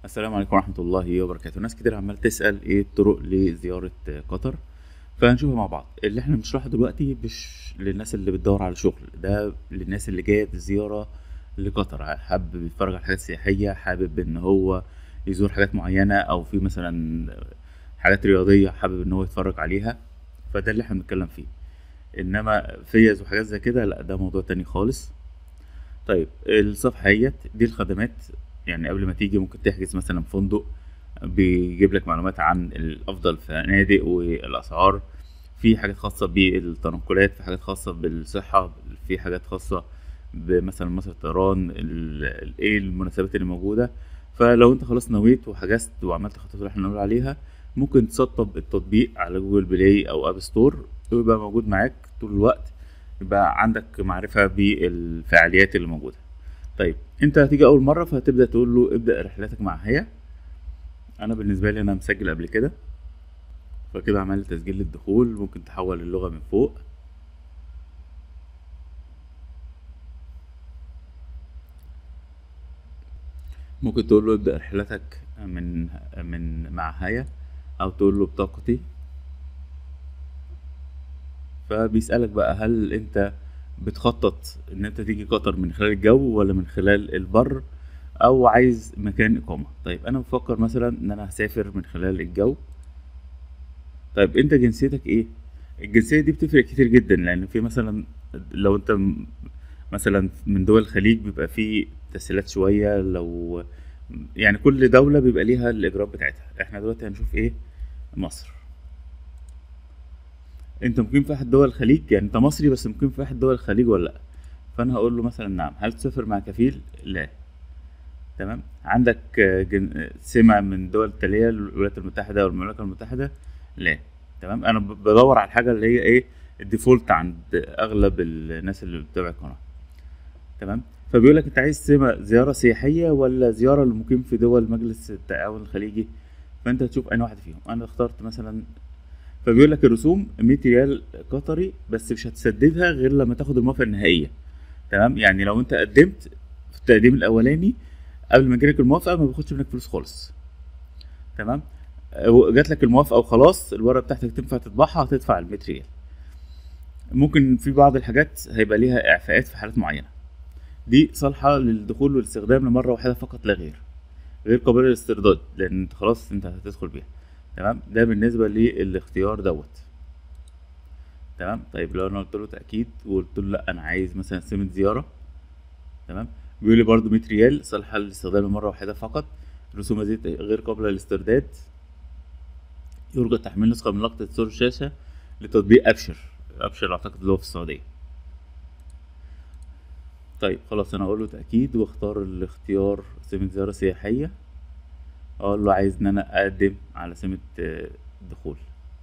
السلام عليكم ورحمة الله وبركاته ناس كتير عمال تسأل ايه الطرق لزيارة قطر فهنشوفها مع بعض اللي احنا بنشرحه دلوقتي مش للناس اللي بتدور على شغل ده للناس اللي جاية زيارة لقطر حابب يتفرج على حاجات سياحية حابب ان هو يزور حاجات معينة او في مثلا حاجات رياضية حابب ان هو يتفرج عليها فده اللي احنا بنتكلم فيه انما فيز وحاجات زي كده لا ده موضوع تاني خالص طيب الصفحة هيت دي الخدمات يعني قبل ما تيجي ممكن تحجز مثلا فندق بيجيب لك معلومات عن الافضل فنادق والاسعار في حاجات خاصة بالتنقلات في حاجات خاصة بالصحة في حاجات خاصة بمثلا مصر الطيران ال- ايه المناسبات اللي موجودة فلو انت خلاص نويت وحجزت وعملت الخطوات اللي احنا بنقول عليها ممكن تسطب التطبيق على جوجل بلاي او اب ستور ويبقى موجود معاك طول الوقت يبقى عندك معرفة بالفعاليات اللي موجودة طيب انت هتيجي اول مرة فهتبدأ تقول له ابدأ رحلتك مع هيا انا بالنسبة لي انا مسجل قبل كده فكده عملت تسجيل للدخول ممكن تحول اللغة من فوق ممكن تقول له ابدأ رحلتك من من مع هيا او تقول له بطاقتي فبيسألك بقى هل انت بتخطط ان انت تيجي قطر من خلال الجو ولا من خلال البر او عايز مكان اقامة طيب انا بفكر مثلا ان انا هسافر من خلال الجو طيب انت جنسيتك ايه الجنسية دي بتفرق كتير جدا لان في مثلا لو انت م- مثلا من دول الخليج بيبقى في تسهيلات شوية لو يعني كل دولة بيبقى ليها الإجراءات بتاعتها احنا دلوقتي هنشوف ايه مصر انت مقيم في احد دول الخليج يعني انت مصري بس مقيم في احد دول الخليج ولا لا فانا هقول له مثلا نعم هل تسافر مع كفيل لا تمام عندك آه، جن... آه، سمة من دول التالية الولايات المتحدة والمملكة المتحدة لا تمام انا ب- بدور على الحاجة اللي هي ايه الديفولت عند اغلب الناس اللي بتتابع القناة تمام فبيقول لك انت عايز سمة زيارة سياحية ولا زيارة لمقيم في دول مجلس التعاون الخليجي فانت تشوف اي واحدة فيهم انا اخترت مثلا فبيقول لك الرسوم 100 ريال قطري بس مش هتسددها غير لما تاخد الموافقة النهائية تمام يعني لو انت قدمت في التقديم الاولاني قبل ما يجيلك الموافقة ما بياخدش منك فلوس خالص تمام اه، جات لك الموافقة وخلاص الورقة بتاعتك تنفع تطبعها هتدفع ال 100 ريال ممكن في بعض الحاجات هيبقى ليها اعفاءات في حالات معينة دي صالحة للدخول والاستخدام لمرة واحدة فقط لا غير غير قابلة للاسترداد لأن انت خلاص انت هتدخل بيها تمام ده بالنسبة للاختيار دوت تمام طيب لو انا قلت له تأكيد وقلت له لا انا عايز مثلا سمة زيارة تمام بيقول لي برضو 100 ريال صالحة للاستخدام لمرة واحدة فقط الرسوم دي غير قابلة للاسترداد يرجى تحميل نسخة من لقطة صور الشاشة لتطبيق أبشر أبشر أعتقد اللي هو في السعودية طيب خلاص أنا أقول له تأكيد واختار الاختيار سمة زيارة سياحية أقول له عايز إن أنا أقدم على سمة آه، دخول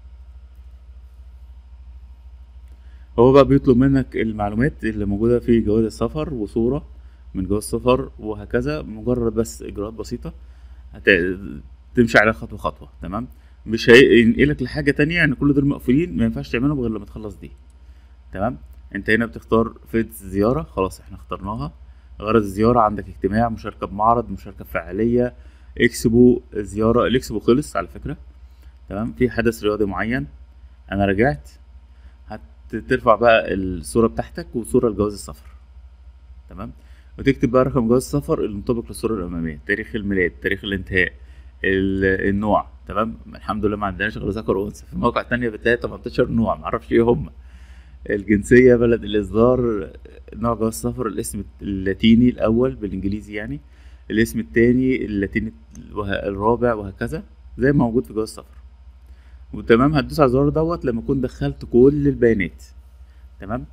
هو بقى بيطلب منك المعلومات اللي موجودة في جواز السفر وصورة من جواز السفر وهكذا مجرد بس إجراءات بسيطة هت... تمشي عليها خطوة خطوة تمام مش هينقلك لحاجة تانية يعني كل دول مقفولين ما ينفعش تعملهم غير لما تخلص دي تمام انت هنا بتختار فيز زيارة خلاص احنا اخترناها غرض الزيارة عندك اجتماع مشاركة بمعرض مشاركة في فعالية اكسبو زيارة الاكسبو خلص على فكرة تمام في حدث رياضي معين انا رجعت هترفع بقى الصورة بتاعتك وصورة لجواز السفر تمام وتكتب بقى رقم جواز السفر المطابق للصورة الأمامية تاريخ الميلاد تاريخ الانتهاء ال- النوع تمام الحمد لله ما عندناش غير ذكر وانثى في مواقع تانية بتلاقي 18 نوع معرفش ايه هم الجنسية بلد الإصدار نوع جواز السفر الاسم اللاتيني الأول بالإنجليزي يعني الاسم التاني اللاتيني وه- الرابع وهكذا زي ما موجود في جواز السفر وتمام هتدوس على الزرار دوت لما تكون دخلت كل البيانات تمام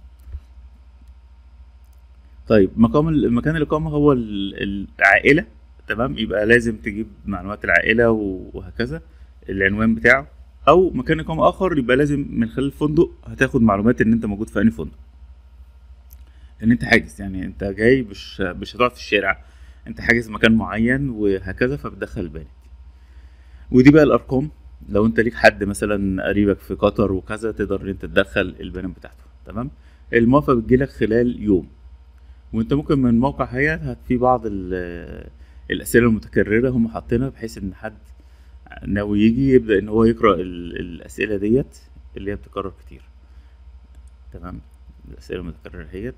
طيب مقام ال- مكان الإقامة هو ال- العائلة تمام يبقى لازم تجيب معلومات العائلة و- وهكذا العنوان بتاعه أو مكان إقامة آخر يبقى لازم من خلال الفندق هتاخد معلومات إن أنت موجود في أي فندق إن أنت حاجز يعني أنت جاي مش مش هتقعد في الشارع أنت حاجز مكان معين وهكذا فبتدخل البيانات ودي بقى الأرقام لو أنت ليك حد مثلا قريبك في قطر وكذا تقدر إن أنت تدخل البيانات بتاعته تمام الموافقة بتجيلك خلال يوم وانت ممكن من موقع هيئة هت في بعض ال- الاسئله المتكرره هم حاطينها بحيث ان حد ناوي يجي يبدا ان هو يقرا ال- الاسئله ديت اللي هي بتتكرر كتير تمام الاسئله المتكرره هيت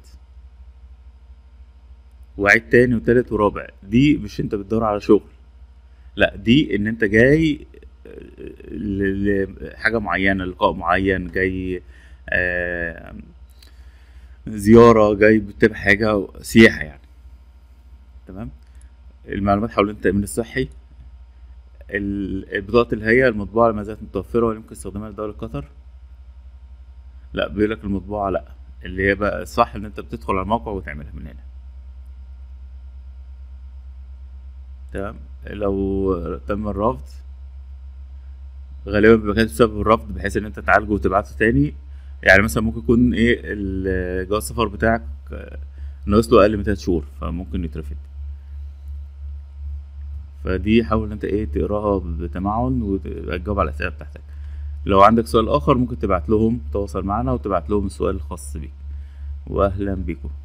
وعيد تاني وتالت ورابع دي مش انت بتدور على شغل لا دي ان انت جاي ل- لحاجه معينه لقاء معين جاي آه، زياره جاي بتتابع حاجه سياحه يعني تمام المعلومات حول التامين الصحي ال- بطاقه الهيئه المطبوعه لما زالت متوفره ويمكن استخدامها لدوله قطر لا بيقول لك المطبوعه لا اللي هي بقى الصح ان انت بتدخل على الموقع وتعملها من هنا تمام لو تم الرفض غالبا بيبقى كاتب سبب الرفض بحيث ان انت تعالجه وتبعته تاني يعني مثلا ممكن يكون ايه ال- جواز السفر بتاعك آه، ناقص له اقل من تلات شهور فممكن يترفض فدي حاول ان انت ايه تقراها بتمعن وتجاوب على الاسئله بتاعتك لو عندك سؤال اخر ممكن تبعت لهم تواصل معنا وتبعت لهم السؤال الخاص بيك واهلا بيكم